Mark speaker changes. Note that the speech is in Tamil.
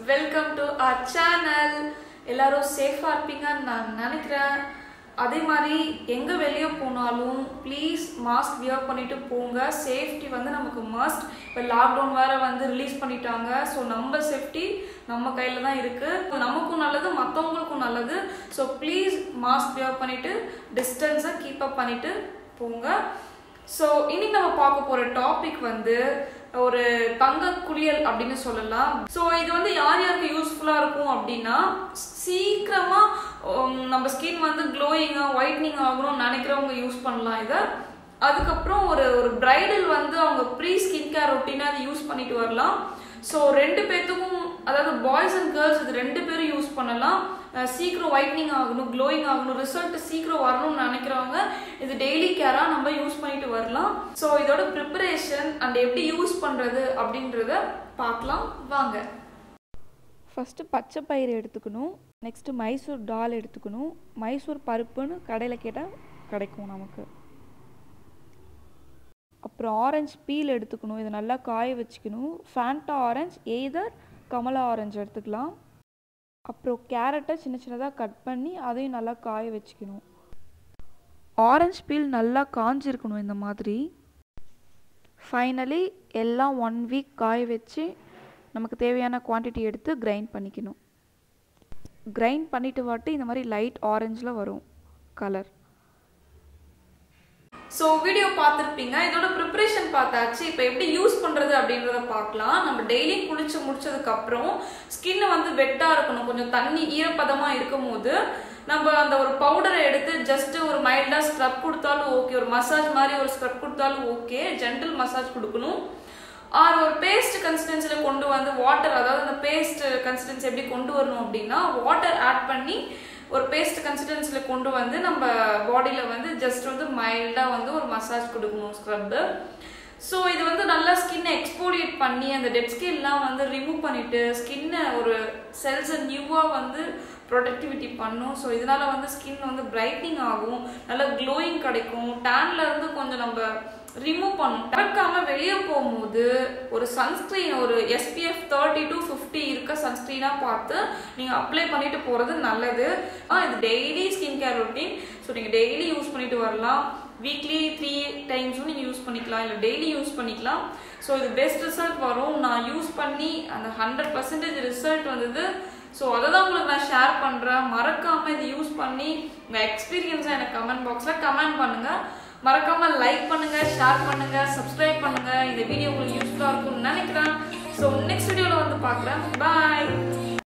Speaker 1: வெல்கம் டு our சேனல் எல்லாரும் சேஃபாக இருப்பீங்கன்னு நான் நினைக்கிறேன் அதே மாதிரி எங்கே வெளியே போனாலும் ப்ளீஸ் மாஸ்க் வியர் பண்ணிட்டு போங்க சேஃப்டி வந்து நமக்கு மஸ்ட் இப்போ லாக்டவுன் வேற வந்து ரிலீஸ் பண்ணிட்டாங்க ஸோ நம்ம சேஃப்டி நம்ம கையில் தான் இருக்குது நமக்கும் நல்லது மற்றவங்களுக்கும் நல்லது ஸோ ப்ளீஸ் மாஸ்க் வியர் பண்ணிட்டு டிஸ்டன்ஸை கீப் அப் பண்ணிட்டு போங்க ஸோ இன்னைக்கு நம்ம பார்க்க போகிற டாபிக் வந்து ஒரு தங்க குளியல் அப்படின்னு சொல்லலாம் ஸோ இது வந்து யார் யாருக்கு யூஸ்ஃபுல்லாக இருக்கும் அப்படின்னா சீக்கிரமாக நம்ம ஸ்கின் வந்து க்ளோயிங்காக ஒயிட்னிங் ஆகணும்னு நினைக்கிறவங்க யூஸ் பண்ணலாம் இதை அதுக்கப்புறம் ஒரு ஒரு பிரைடல் வந்து அவங்க ப்ரீ ஸ்கின் கேர் ரொட்டீனாக அதை யூஸ் பண்ணிட்டு வரலாம் ஸோ ரெண்டு பேர்த்துக்கும் அதாவது பாய்ஸ் அண்ட் கேர்ள்ஸ் இது ரெண்டு பேரும் யூஸ் பண்ணலாம் அஹ் சீக்கிரம் ஒயிட்னிங் ஆகணும் க்ளோயிங் ஆகணும் ரிசல்ட் சீக்கிரம் வரணும்னு நினைக்கிறவங்க இது டெய்லி கேராக நம்ம யூஸ் பண்ணிட்டு வரலாம் ஸோ இதோட ப்ரிப்பரேஷன் அண்ட் எப்படி யூஸ் பண்ணுறது அப்படின்றத பார்க்கலாம் வாங்க
Speaker 2: ஃபஸ்ட்டு பச்சை பயிறு எடுத்துக்கணும் நெக்ஸ்ட்டு மைசூர் டால் எடுத்துக்கணும் மைசூர் பருப்புன்னு கடையில் கேட்டால் கிடைக்கும் நமக்கு அப்புறம் ஆரஞ்சு பீல் எடுத்துக்கணும் இதை நல்லா காய வச்சுக்கணும் ஃபேண்டா ஆரஞ்சு எய்தர் கமலா ஆரஞ்சு எடுத்துக்கலாம் அப்புறம் கேரட்டை சின்ன சின்னதாக கட் பண்ணி அதையும் நல்லா காய வச்சுக்கணும் ஆரஞ்சு பீல் நல்லா காஞ்சிருக்கணும் இந்த மாதிரி ஃபைனலி எல்லாம் ஒன் வீக் காய வச்சு நமக்கு தேவையான குவான்டிட்டி எடுத்து கிரைண்ட் பண்ணிக்கணும் கிரைண்ட் பண்ணிட்டு வாட்டி இந்த மாதிரி லைட் ஆரஞ்சில் வரும் கலர்
Speaker 1: ஸோ வீடியோ பார்த்துருப்பீங்க இதோட ப்ரிப்பரேஷன் பார்த்தாச்சு இப்போ எப்படி யூஸ் பண்ணுறது அப்படின்றத பார்க்கலாம் நம்ம டெய்லி குளிச்சு முடிச்சதுக்கு அப்புறம் ஸ்கின் வந்து வெட்டாக இருக்கணும் கொஞ்சம் தண்ணி ஈரப்பதமாக இருக்கும் போது நம்ம அந்த ஒரு பவுடரை எடுத்து ஜஸ்ட் ஒரு மைல்டாக ஸ்க்ரப் கொடுத்தாலும் ஓகே ஒரு மசாஜ் மாதிரி ஒரு ஸ்க்ரப் கொடுத்தாலும் ஓகே ஜென்டில் மசாஜ் கொடுக்கணும் ஆர் ஒரு பேஸ்ட் கன்சிஸ்டன்சியில் கொண்டு வந்து வாட்டர் அதாவது அந்த பேஸ்ட் கன்சிஸ்டன்சி எப்படி கொண்டு வரணும் அப்படின்னா வாட்டர் ஆட் பண்ணி ஒரு பேஸ்ட் கன்சிஸ்டன்சியில் கொண்டு வந்து நம்ம பாடியில் வந்து ஜஸ்ட் வந்து மைல்டாக வந்து ஒரு மசாஜ் கொடுக்கணும் ஸ்க்ரப்பு ஸோ இது வந்து நல்லா ஸ்கின்னை எக்ஸ்போலியேட் பண்ணி அந்த டெட் ஸ்கின்லாம் வந்து ரிமூவ் பண்ணிட்டு ஸ்கின்னை ஒரு செல்ஸை நியூவாக வந்து ப்ரொடக்டிவிட்டி பண்ணும் ஸோ இதனால வந்து ஸ்கின் வந்து பிரைட்னிங் ஆகும் நல்லா க்ளோயிங் கிடைக்கும் டேன்ல இருந்து கொஞ்சம் நம்ம ரிமூவ் பண்ணும் மறக்காம வெளியே போகும்போது ஒரு சன்ஸ்கிரீன் ஒரு எஸ்பிஎஃப் தேர்ட்டி டு ஃபிஃப்டி இருக்க சன்ஸ்கிரீனாக பார்த்து நீங்கள் அப்ளை பண்ணிட்டு போகிறது நல்லது ஆ இது daily skin care routine so நீங்கள் டெய்லி யூஸ் பண்ணிட்டு வரலாம் வீக்லி த்ரீ டைம்ஸும் நீங்கள் யூஸ் பண்ணிக்கலாம் இல்லை டெய்லி யூஸ் பண்ணிக்கலாம் ஸோ இது பெஸ்ட் ரிசல்ட் வரும் நான் யூஸ் பண்ணி அந்த ஹண்ட்ரட் பர்சன்டேஜ் ரிசல்ட் வந்தது ஸோ அதை தான் உங்களுக்கு நான் ஷேர் பண்ணுறேன் மறக்காமல் இதை யூஸ் பண்ணி உங்கள் எக்ஸ்பீரியன்ஸை எனக்கு கமெண்ட் பாக்ஸில் கமெண்ட் பண்ணுங்கள் மறக்காம லைக் பண்ணுங்க ஷேர் பண்ணுங்க சப்ஸ்கிரைப் பண்ணுங்க இந்த வீடியோ உங்களுக்கு யூஸ்ஃபுல்லாக இருக்கும்னு நினைக்கிறேன் ஸோ நெக்ஸ்ட் வீடியோவில் வந்து பார்க்குறேன் பாய்